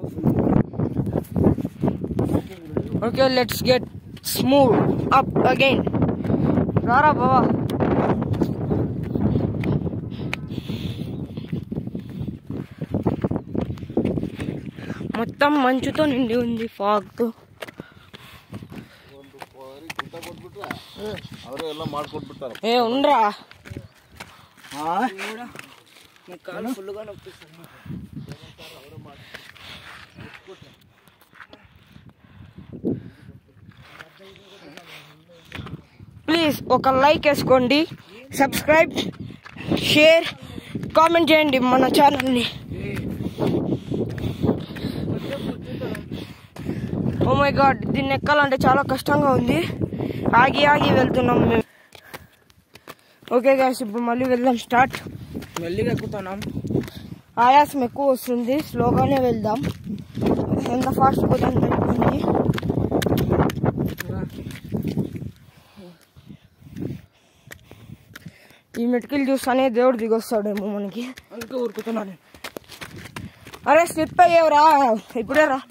Okay let's get smooth up again రారా బావా మొత్తం మంచుతో నిండి ఉంది ఫాగ్ ಅವರೇ ಎಲ್ಲ ಮಾಡ್ಕೊಟ್ಬಿಡ್ತಾರೆ ఏ ఉండ్రా కాలు ఫుల్గా నొప్పిస్తుంది ప్లీజ్ ఒక లైక్ వేసుకోండి సబ్స్క్రైబ్ షేర్ కామెంట్ చేయండి మన ఛానల్ని ఓ మై గాడ్ దీన్ని ఎక్కాలంటే చాలా కష్టంగా ఉంది ఆగి ఆగి వెళ్తున్నాం మేము ఓకే గాయస్ ఇప్పుడు మళ్ళీ వెళ్దాం స్టార్ట్ మెల్లిగా ఎక్కుతున్నాం ఆయాసం ఎక్కువ వస్తుంది స్లోగానే వెళ్దాం ఎంత ఫాస్ట్ పోతాం అనుకోండి ఈ మెటికలు చూస్తానే దేవుడు దిగొస్తాడేమో మనకి అందుకే ఊరుకుతున్నాను అరే స్లిప్ అయ్యేవరా ఇప్పుడే రా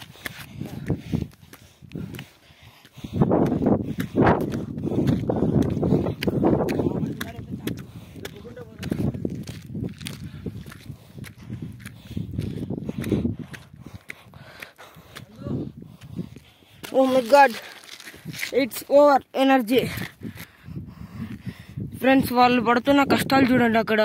oh my god it's over energy friends వాళ్ళు పడుతున్న కష్టాలు చూడండి అక్కడ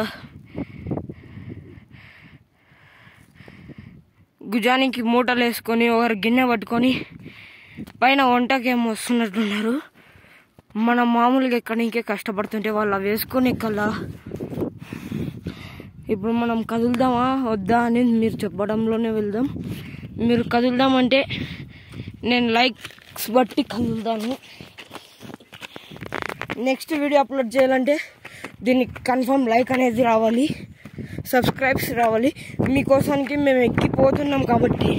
గుజానికి మూటలు వేసుకొని ఒకరు గిన్నె పట్టుకొని పైన వంటకేమో వస్తున్నట్టున్నారు మనం మామూలుగా ఎక్కడికే కష్టపడుతుంటే వాళ్ళు అవి వేసుకొని కల్లా ఇప్పుడు మనం కదులుదామా వద్దా అనేది మీరు చెప్పడంలోనే వెళ్దాం మీరు కదులుదామంటే నేను లైక్స్ బట్టి కదులుతాను నెక్స్ట్ వీడియో అప్లోడ్ చేయాలంటే దీనికి కన్ఫర్మ్ లైక్ అనేది రావాలి సబ్స్క్రైబ్స్ రావాలి మీకోసానికి మేము ఎక్కిపోతున్నాం కాబట్టి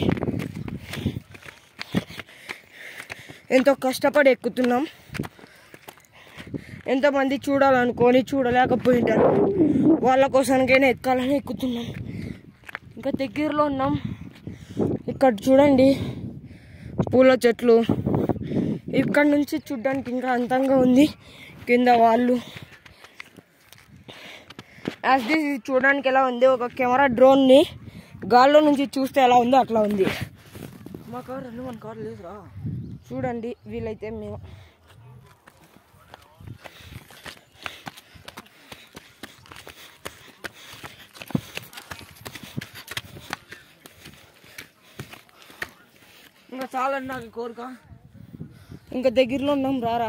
ఎంతో కష్టపడి ఎక్కుతున్నాం ఎంతమంది చూడాలనుకొని చూడలేకపోయింటారు వాళ్ళ కోసానికైనా ఎక్కాలని ఎక్కుతున్నాం ఇంకా దగ్గరలో ఉన్నాం ఇక్కడ చూడండి పూల చెట్లు ఇక్కడ నుంచి చూడడానికి ఇంకా అందంగా ఉంది కింద వాళ్ళు యాజ్ దిస్ ఇది చూడడానికి ఎలా ఉంది ఒక కెమెరా డ్రోన్ని గాల్లో నుంచి చూస్తే ఎలా ఉందో అట్లా ఉంది మా కార్ రెండు మన కార్ లేదురా చూడండి వీలైతే మేము ఇంకా చాలండి నాకు ఈ కోరిక ఇంకా దగ్గరలో ఉన్నాం రారా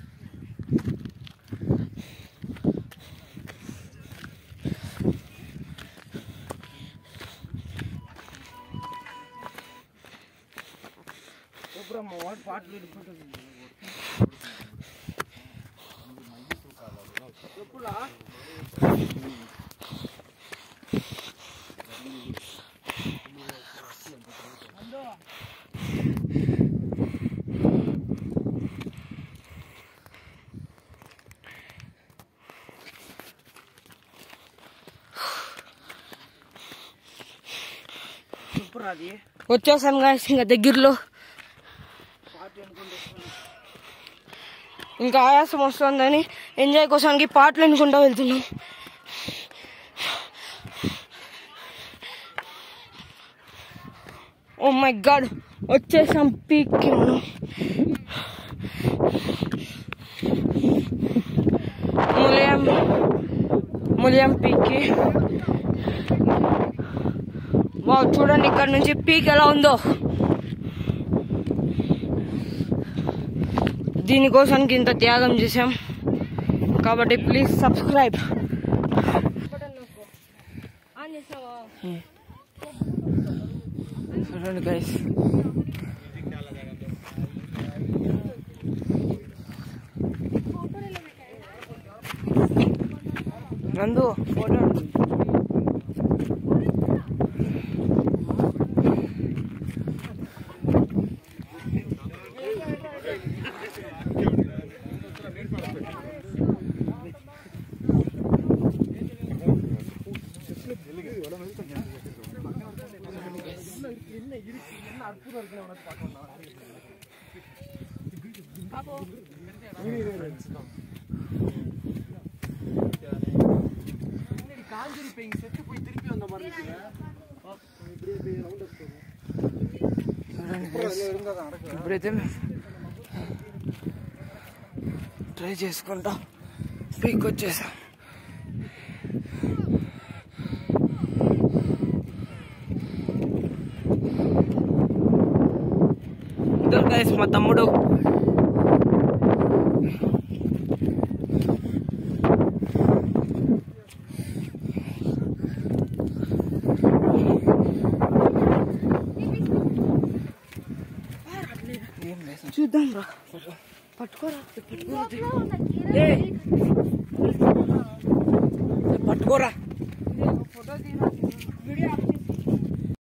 ఎప్పుడు మా వాడు పాటలు పెట్టుకుంటుంది ఎప్పుడా ఎప్పుడురా అది వచ్చేసాను గాయస్ ఇంకా దగ్గరలో ఇంకా ఆయాసం వస్తుందని ఎంజాయ్ కోసానికి పాటలు వినుకుంటూ వెళ్తున్నాం ఓ మై గాడ్ వచ్చేసాం పీక్కి మనం ములియం ములియం పీక్కి వావ్ చూడండి ఇక్కడ నుంచి పీక్ ఎలా ఉందో దీనికోసానికి ఇంత త్యాగం చేసాం కాబట్టి ప్లీజ్ సబ్స్క్రైబ్ చూడండి గైస్ నందు ఫోటో என்ன அற்புதம் இருக்குன்னு உனக்கு பார்க்கணும் காஞ்சிருப்பீங்க செத்து போய் திருப்பி வந்த மாதிரி இருக்குங்க இப்படியே போய் ரவுண்ட் அப் ఇప్పుడైతే ట్రై చేసుకుంటా పీక్ వచ్చేసాం గైస్ మా తమ్ముడు చూద్దాం రా పట్టుకోరా పట్టుకోరా ఏయ్. పట్టుకోరా ఫోటో తీరా వీడియో